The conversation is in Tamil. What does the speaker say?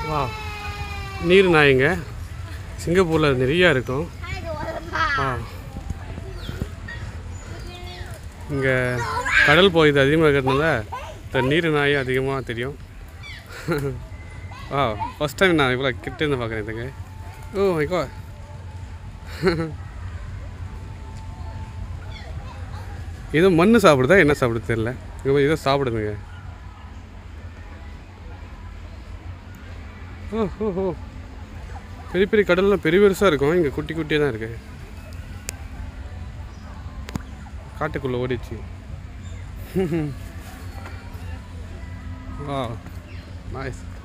வா நீர் நாய்ங்க சிங்கப்பூரில் நிறையா இருக்கும் ஆ இங்கே கடல் போகுது அதிகமாக இருக்கிறதுனால இந்த நீர் நாய் அதிகமாக தெரியும் ஆ ஃபஸ்ட் டைம் நான் இவ்வளோ கிட்ட இருந்து பார்க்குறேன் இதுங்க ஓ மை காட் ஏதோ மண் சாப்பிடுதா என்ன சாப்பிடுது தெரியல இங்கே ஏதோ சாப்பிடுதுங்க ஓ ஓ ஓ பெரிய பெரிய கடல்லாம் பெரிய பெருசாக இருக்கும் இங்கே குட்டி குட்டியாக தான் இருக்கு காட்டுக்குள்ளே ஓடிச்சு வா நைஸ்